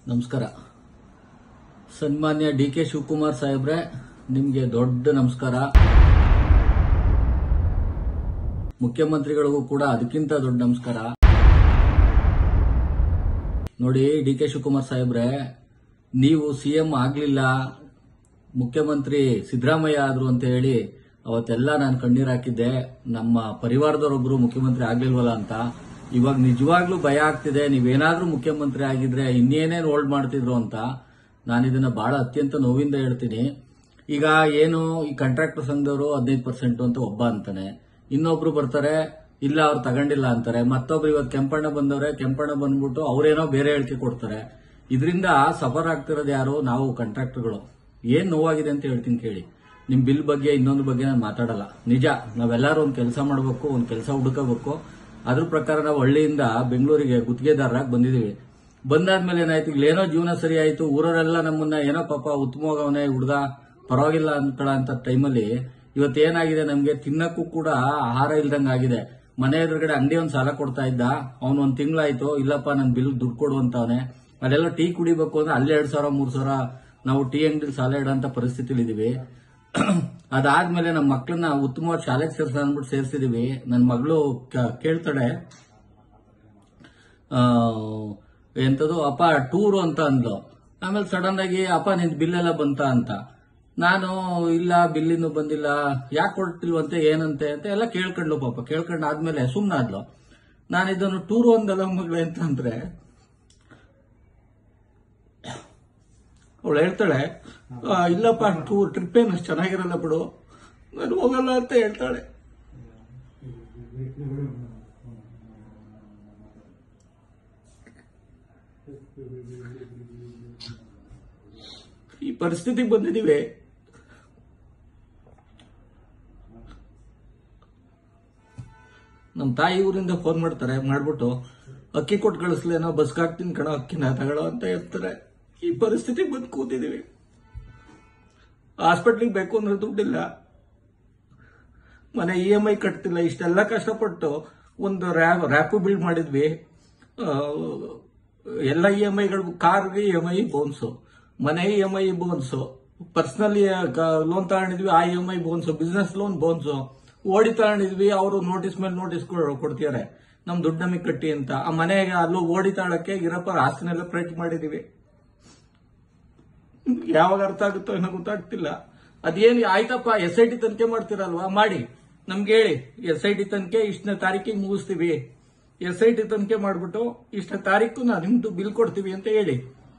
ನಮಸ್ಕಾರ ಸನ್ಮಾನ್ಯ D K Shivakumar ಸಾಹೇಬ್ರೆ ನಿಮ್ಗೆ ದೊಡ್ಡ ನಮಸ್ಕಾರ ಮುಖ್ಯಮಂತ್ರಿಗಳಿಗೂ ಕೂಡ ಅದಕ್ಕಿಂತ ದೊಡ್ಡ ನಮಸ್ಕಾರ ನೋಡಿ ಡಿ ಕೆ ಶಿವಕುಮಾರ್ ಸಾಹೇಬ್ರೆ ನೀವು ಸಿಎಂ ಆಗ್ಲಿಲ್ಲ ಮುಖ್ಯಮಂತ್ರಿ ಸಿದ್ದರಾಮಯ್ಯ ಆದ್ರು ಅಂತ ಹೇಳಿ ಅವತ್ತೆಲ್ಲ ನಾನು ಕಣ್ಣೀರ್ ಹಾಕಿದ್ದೆ ನಮ್ಮ ಪರಿವಾರದವರೊಬ್ರು ಮುಖ್ಯಮಂತ್ರಿ ಆಗ್ಲಿಲ್ವಲ್ಲ ಅಂತ ಇವಾಗ ನಿಜವಾಗ್ಲೂ ಭಯ ಆಗ್ತಿದೆ ನೀವೇನಾದ್ರೂ ಮುಖ್ಯಮಂತ್ರಿ ಆಗಿದ್ರೆ ಇನ್ನೇನೇನ್ ಹೋಲ್ಡ್ ಮಾಡ್ತಿದ್ರು ಅಂತ ನಾನು ಇದನ್ನ ಬಹಳ ಅತ್ಯಂತ ನೋವಿಂದ ಹೇಳ್ತೀನಿ ಈಗ ಏನು ಈ ಕಾಂಟ್ರಾಕ್ಟರ್ ಸಂಘದವರು ಹದಿನೈದು ಪರ್ಸೆಂಟ್ ಅಂತ ಒಬ್ಬ ಅಂತಾನೆ ಇನ್ನೊಬ್ರು ಬರ್ತಾರೆ ಇಲ್ಲ ಅವ್ರು ತಗೊಂಡಿಲ್ಲ ಅಂತಾರೆ ಮತ್ತೊಬ್ರು ಇವತ್ತು ಕೆಂಪಣ್ಣ ಬಂದವ್ರೆ ಕೆಂಪಣ್ಣ ಬಂದ್ಬಿಟ್ಟು ಅವ್ರೇನೋ ಬೇರೆ ಹೇಳಿಕೆ ಕೊಡ್ತಾರೆ ಇದರಿಂದ ಸಫರ್ ಆಗ್ತಿರೋದು ಯಾರು ನಾವು ಕಾಂಟ್ರಾಕ್ಟರ್ಗಳು ಏನ್ ನೋವಾಗಿದೆ ಅಂತ ಹೇಳ್ತೀನಿ ಕೇಳಿ ನಿಮ್ ಬಿಲ್ ಬಗ್ಗೆ ಇನ್ನೊಂದು ಬಗ್ಗೆ ನಾನು ಮಾತಾಡಲ್ಲ ನಿಜ ನಾವೆಲ್ಲರೂ ಒಂದು ಕೆಲಸ ಮಾಡಬೇಕು ಒಂದು ಕೆಲಸ ಹುಡುಕಬೇಕು ಅದ್ರ ಪ್ರಕಾರ ನಾವು ಹಳ್ಳಿಯಿಂದ ಬೆಂಗಳೂರಿಗೆ ಗುತ್ತಿಗೆದಾರರಾಗಿ ಬಂದಿದೀವಿ ಬಂದಾದ್ಮೇಲೆ ಏನಾಯ್ತು ಇಲ್ಲಿ ಏನೋ ಜೀವನ ಸರಿ ಆಯ್ತು ಊರವರೆಲ್ಲ ನಮ್ಮನ್ನ ಏನೋ ಪಾಪ ಉತ್ತಮವಾಗವನೇ ಹುಡುಗ ಪರವಾಗಿಲ್ಲ ಅನ್ಕೊಳ ಅಂತ ಟೈಮಲ್ಲಿ ಇವತ್ತು ಏನಾಗಿದೆ ನಮ್ಗೆ ತಿನ್ನಕ್ಕೂ ಕೂಡ ಆಹಾರ ಇಲ್ದಂಗ ಆಗಿದೆ ಮನೆ ಎದುರುಗಡೆ ಅಂಗಡಿ ಒಂದ್ ಸಾಲ ಕೊಡ್ತಾ ಇದ್ದ ಅವ್ನು ಒಂದ್ ತಿಂಗಳಾಯ್ತು ಇಲ್ಲಪ್ಪ ನನ್ ಬಿಲ್ ದುಡ್ಡು ಕೊಡು ಅಂತವನೆ ಅಲ್ಲೆಲ್ಲ ಟೀ ಕುಡಿಬೇಕು ಅಂದ್ರೆ ಅಲ್ಲೇ ಎರಡ್ ಸಾವಿರ ಮೂರ್ ಸಾವಿರ ನಾವು ಟೀ ಅಂಗಡಿ ಸಾಲ ಇಡೋಂತ ಪರಿಸ್ಥಿತಿಲಿ ಇದೀವಿ ಅದಾದ್ಮೇಲೆ ನಮ್ಮ ಮಕ್ಕಳನ್ನ ಉತ್ತಮವಾದ ಶಾಲೆಗೆ ಸೇರ್ಸ ಅಂದ್ಬಿಟ್ಟು ಸೇರ್ಸಿದೀವಿ ನನ್ನ ಮಗಳು ಕ- ಕೇಳ್ತಾಳೆ ಆ, ಎಂತದು ಅಪ್ಪ ಟೂರು ಅಂತ ಅಂದ್ಲು ಆಮೇಲೆ ಸಡನ್ ಆಗಿ ಅಪ್ಪ ನಿನ್ ಬಿಲ್ ಎಲ್ಲ ಬಂತ ಅಂತ ನಾನು ಇಲ್ಲ ಬಿಲ್ ಇನ್ನೂ ಬಂದಿಲ್ಲ ಯಾಕೆ ಕೊಟ್ಟಿಲ್ವಂತೆ ಏನಂತೆ ಅಂತ ಎಲ್ಲ ಕೇಳ್ಕೊಂಡ್ಲು ಪಾಪ ಕೇಳ್ಕೊಂಡ್ ಆದ್ಮೇಲೆ ಸುಮ್ನಾದ್ಲು ನಾನು ಇದನ್ನು ಟೂರು ಅಂದಲ್ಲ ಮಗಳೇ ಅಂತ ಅಂದ್ರೆ ಅವಳು ಹೇಳ್ತಾಳೆ "ಆ, ಇಲ್ಲಪ್ಪ ಟೂರ್ ಟ್ರಿಪ್ ಏನು ಅಷ್ಟು ಚೆನ್ನಾಗಿರಲ್ಲ ಬಿಡು ನಾನು ಹೋಗಲ್ಲ ಅಂತ ಹೇಳ್ತಾಳೆ ಈ ಪರಿಸ್ಥಿತಿಗೆ ಬಂದಿದ್ದೀವಿ ನಮ್ಮ ತಾಯಿ ಊರಿಂದ ಫೋನ್ ಮಾಡ್ತಾರೆ ಮಾಡ್ಬಿಟ್ಟು ಅಕ್ಕಿ ಕೊಟ್ಟು ಕಳಿಸ್ಲೇನೋ ಬಸ್ಗೆ ಹಾಕ್ತೀನಿ ಕಣ ಅಕ್ಕಿನ ತಗೊಳ್ಳೋ ಅಂತ ಹೇಳ್ತಾರೆ ಈ ಪರಿಸ್ಥಿತಿಗೆ ಬಂದು ಕೂತಿದ್ದೀವಿ ಹಾಸ್ಪಿಟ್ಲಿಗೆ ಬೇಕು ಅಂದ್ರೆ ದುಡ್ಡಿಲ್ಲ ಮನೆ ಇ ಎಂ ಐ ಕಟ್ತಿಲ್ಲ ಇಷ್ಟೆಲ್ಲ ಕಷ್ಟಪಟ್ಟು ಒಂದು ರ್ಯಾಪ್ ರ್ಯಾಪು ಬಿಲ್ಡ್ ಮಾಡಿದ್ವಿ ಆ, ಎಲ್ಲ ಇ ಎಂ ಐಗಳು ಕಾರ್ಗೆ ಇ ಎಂ ಐ ಬೋನ್ಸು ಮನೆ ಇ ಎಂ ಐ ಬೋನ್ಸು ಪರ್ಸನಲ್ ಲೋನ್ ತಗೊಂಡಿದ್ವಿ ಆ ಇ ಎಂ ಐ ಬೋನ್ಸು ಬಿಸ್ನೆಸ್ ಲೋನ್ ಬೋನ್ಸು ಓಡಿ ತಗೊಂಡಿದ್ವಿ ಅವರು ನೋಟಿಸ್ ಮೇಲೆ ನೋಟಿಸ್ ಕೊಡ್ತಿದ್ದಾರೆ ನಮ್ ದುಡ್ಡು ನಮಗೆ ಕಟ್ಟಿ ಅಂತ ಆ ಮನೆಗೆ ಅಲ್ಲೂ ಓಡಿ ತಾಳಕ್ಕೆ ಇರಪ್ಪ ಆಸ್ತಿನೆಲ್ಲ ಪ್ರಯತ್ನ ಮಾಡಿದೀವಿ ಯಾವಾಗ ಅರ್ಥ ಆಗುತ್ತೋ ಏನೋ ಗೊತ್ತಾಗ್ತಿಲ್ಲ ಅದೇನು ಆಯ್ತಪ್ಪ ಎಸ್ ಐ ಟಿ ತನಿಖೆ ಮಾಡ್ತೀರಲ್ವಾ ಮಾಡಿ ನಮ್ಗೆ ಹೇಳಿ ಎಸ್ ಐ ಟಿ ತನಿಖೆ ಇಷ್ಟನೇ ತಾರೀಕಿಗೆ ಮುಗಿಸ್ತೀವಿ ಎಸ್ ಐ ಟಿ ತನಿಖೆ ಮಾಡ್ಬಿಟ್ಟು ಇಷ್ಟನೇ ತಾರೀಕು ನಾವು ನಿಮ್ದು ಬಿಲ್ ಕೊಡ್ತೀವಿ ಅಂತ ಹೇಳಿ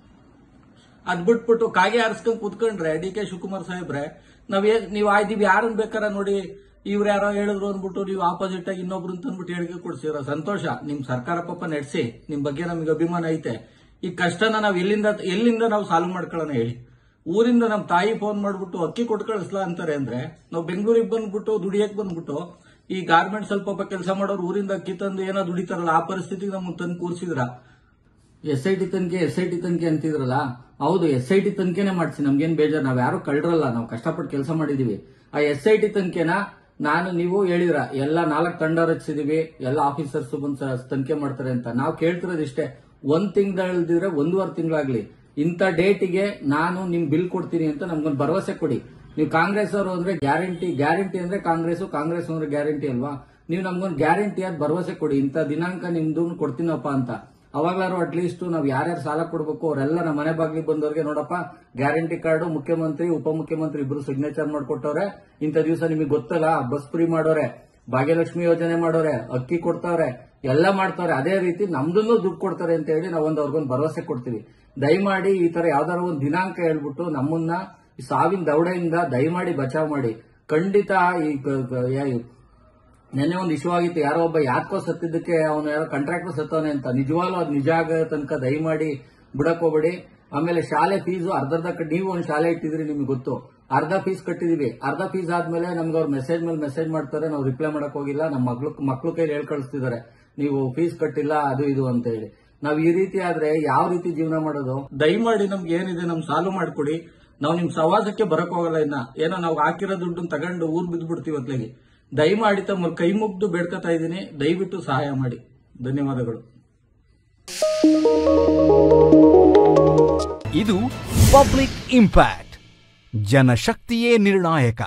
ಅದ್ ಬಿಟ್ಬಿಟ್ಟು ಕಾಗೆ ಆರಿಸ್ಕೊಂಡ್ ಕೂತ್ಕೊಂಡ್ರೆ ಡಿ ಕೆ ಶಿವಕುಮಾರ್ ಸಾಹೇಬ್ರೆ ನಾವ್ ಏನ್ ನೀವು ಆಯ್ದೀವಿ ಯಾರನ್ನ ಬೇಕಾರ ನೋಡಿ ಇವ್ರು ಯಾರೋ ಹೇಳಿದ್ರು ಅಂದ್ಬಿಟ್ಟು ನೀವು ಆಪೋಸಿಟ್ ಆಗಿ ಇನ್ನೊಬ್ರು ಅಂದ್ಬಿಟ್ಟು ಹೇಳಿಕೆ ಕೊಡ್ಸಿರೋ ಸಂತೋಷ ನಿಮ್ ಸರ್ಕಾರ ಪಾಪ ನಡೆಸಿ ನಿಮ್ ಬಗ್ಗೆ ನಮಗೆ ಅಭಿಮಾನ ಐತೆ ಈ ಕಷ್ಟನ ನಾವ್ ಎಲ್ಲಿಂದ ಎಲ್ಲಿಂದ ನಾವು ಸಾಲ್ವ್ ಮಾಡ್ಕೊಳ್ಳೋಣ ಹೇಳಿ ಊರಿಂದ ನಮ್ ತಾಯಿ ಫೋನ್ ಮಾಡ್ಬಿಟ್ಟು ಅಕ್ಕಿ ಕೊಟ್ಟು ಕಳಿಸ್ಲಾ ಅಂತಾರೆ ಅಂದ್ರೆ ನಾವು ಬೆಂಗಳೂರಿಗೆ ಬಂದ್ಬಿಟ್ಟು ದುಡಿಯಕ್ ಬಂದ್ಬಿಟ್ಟು ಈ ಗಾರ್ಮೆಂಟ್ ಸ್ವಲ್ಪ ಕೆಲಸ ಮಾಡೋರು ಊರಿಂದ ಅಕ್ಕಿ ತಂದು ಏನೋ ದುಡಿತಾರಲ್ಲ ಆ ಪರಿಸ್ಥಿತಿಗೆ ನಮ್ಗೆ ತಂದು ಕೂರ್ಸಿದ್ರ ಎಸ್ ಐ ಟಿ ತನಿಖೆ ಎಸ್ ಐ ಟಿ ತನಿಖೆ ಅಂತಿದ್ರಲ್ಲ ಹೌದು ಎಸ್ ಐ ಟಿ ತನಿಖೆನೆ ಮಾಡ್ಸಿ ನಮ್ಗೇನ್ ಬೇಜಾರ್ ನಾವ್ ಯಾರು ಕಳ್ರಲ್ಲ ನಾವು ಕಷ್ಟಪಟ್ಟು ಕೆಲಸ ಮಾಡಿದೀವಿ ಆ ಎಸ್ ಐ ಟಿ ತನಿಖೆನ ನಾನು ನೀವು ಹೇಳಿದ್ರ ಎಲ್ಲ ನಾಲ್ಕು ತಂಡ ರಚಿಸಿದೀವಿ ಎಲ್ಲ ಆಫೀಸರ್ಸ್ ಬಂದು ಸ- ತನಿಖೆ ಮಾಡ್ತಾರೆ ಅಂತ ನಾವು ಕೇಳ್ತಿರೋದು ಇಷ್ಟೇ ಒಂದ್ ತಿಂಗಳಿದ್ರೆ ಒಂದೂವರೆ ತಿಂಗಳಾಗ್ಲಿ ಇಂಥ ಡೇಟಿಗೆ ನಾನು ನಿಮ್ ಬಿಲ್ ಕೊಡ್ತೀನಿ ಅಂತ ನಮ್ಗೊಂದು ಭರವಸೆ ಕೊಡಿ ನೀವು ಕಾಂಗ್ರೆಸ್ ಅವರು ಅಂದ್ರೆ ಗ್ಯಾರಂಟಿ ಗ್ಯಾರಂಟಿ ಅಂದ್ರೆ ಕಾಂಗ್ರೆಸ್ ಕಾಂಗ್ರೆಸ್ ಅಂದ್ರೆ ಗ್ಯಾರಂಟಿ ಅಲ್ವಾ ನೀವು ನಮ್ಗೊಂದು ಗ್ಯಾರಂಟಿ ಆದ ಭರವಸೆ ಕೊಡಿ ಇಂಥ ದಿನಾಂಕ ನಿಮ್ದು ಕೊಡ್ತೀನಪ್ಪ ಅಂತ ಅವಾಗ್ಲಾರು ಅಟ್ಲೀಸ್ಟ್ ನಾವ್ ಯಾರ್ಯಾರು ಸಾಲ ಕೊಡ್ಬೇಕು ಅವರೆಲ್ಲ ನಮ್ಮ ಮನೆ ಬಾಗಿಲಿಗೆ ಬಂದವ್ರಿಗೆ ನೋಡಪ್ಪ ಗ್ಯಾರಂಟಿ ಕಾರ್ಡ್ ಮುಖ್ಯಮಂತ್ರಿ ಉಪಮುಖ್ಯಮಂತ್ರಿ ಇಬ್ರು ಸಿಗ್ನೇಚರ್ ಮಾಡ್ಕೊಟ್ಟವ್ರೆ ಇಂಥ ದಿವಸ ನಿಮಗೆ ಗೊತ್ತಲ್ಲ ಬಸ್ ಫ್ರೀ ಮಾಡೋರೆ ಭಾಗ್ಯಲಕ್ಷ್ಮಿ ಯೋಜನೆ ಮಾಡೋರೆ ಅಕ್ಕಿ ಕೊಡ್ತಾವ್ರೆ ಎಲ್ಲ ಮಾಡ್ತಾವ್ರೆ ಅದೇ ರೀತಿ ನಮ್ದನ್ನು ದುಡ್ಡು ಕೊಡ್ತಾರೆ ಅಂತ ಹೇಳಿ ನಾವೊಂದು ಅವ್ರಿಗೊಂದು ಭರವಸೆ ಕೊಡ್ತೀವಿ ದಯಮಾಡಿ ಈ ತರ ಯಾವ್ದಾರ ಒಂದು ದಿನಾಂಕ ಹೇಳ್ಬಿಟ್ಟು ನಮ್ಮನ್ನ ಈ ಸಾವಿನ ದೌಡೆಯಿಂದ ದಯಮಾಡಿ ಬಚಾವ್ ಮಾಡಿ ಖಂಡಿತ ಈ ಕ- ಕ- ಯಾ- ನೆನ್ನೆ ಒಂದು ಇಶ್ಯೂ ಆಗಿತ್ತು ಯಾರೋ ಒಬ್ಬ ಯಾಕೋ ಸತ್ತಿದ್ದಕ್ಕೆ ಅವನು ಯಾರೋ ಕಾಂಟ್ರಾಕ್ಟರ್ ಸತ್ತವನೆ ಅಂತ ನಿಜವಾಗ್ಲೂ ಅದು ನಿಜ ಆಗೋ ತನಕ ದಯಮಾಡಿ ಬಿಡಕ್ ಹೋಗ್ಬೇಡಿ ಆಮೇಲೆ ಶಾಲೆ ಫೀಸು ಅರ್ಧರ್ಧ ಕಟ್- ನೀವು ಒಂದು ಶಾಲೆ ಇಟ್ಟಿದ್ರಿ ನಿಮ್ಗೆ ಗೊತ್ತು ಅರ್ಧ ಫೀಸ್ ಕಟ್ಟಿದೀವಿ ಅರ್ಧ ಫೀಸ್ ಆದ್ಮೇಲೆ ನಮ್ಗೆ ಅವ್ರು ಮೆಸೇಜ್ ಮೇಲೆ ಮೆಸೇಜ್ ಮಾಡ್ತಾರೆ ನಾವು ರಿಪ್ಲೈ ಮಾಡಕ್ ಹೋಗಿಲ್ಲ ನಮ್ಮ ಮಕ್ಳು ಮಕ್ಳು ಕೈಲಿ ಹೇಳ್ ಕಳಿಸ್ತಿದ್ದಾರೆ ನೀವು ಫೀಸ್ ಕಟ್ಟಿಲ್ಲ ಅದು ಇದು ಅಂತ ಹೇಳಿ ನಾವ್ ಈ ರೀತಿ ಆದ್ರೆ ಯಾವ ರೀತಿ ಜೀವನ ಮಾಡೋದು ದಯಮಾಡಿ ನಮ್ಗೆ ಏನಿದೆ ನಮ್ ಸಾಲು ಮಾಡ್ಕೊಡಿ ನಾವು ನಿಮ್ ಸವಾಸಕ್ಕೆ ಬರಕ್ ಹೋಗಲ್ಲ ಇನ್ನ ಏನೋ ನಾವು ಹಾಕಿರೋ ದುಡ್ಡನ್ನ ತಗೊಂಡು ಊರ್ ಬಿದ್ದ್ಬಿಡ್ತೀವಿ ಅತ್ಲಾಗಿ ದಯಮಾಡಿ ತಮ್ಮ ಕೈ ಮುಗ್ದು ಬೇಡ್ಕೊತಾ ಇದ್ದೀನಿ ದಯವಿಟ್ಟು ಸಹಾಯ ಮಾಡಿ ಧನ್ಯವಾದಗಳು ಇದು ಪಬ್ಲಿಕ್ ಇಂಪ್ಯಾಕ್ಟ್ ಜನಶಕ್ತಿಯೇ ನಿರ್ಣಾಯಕ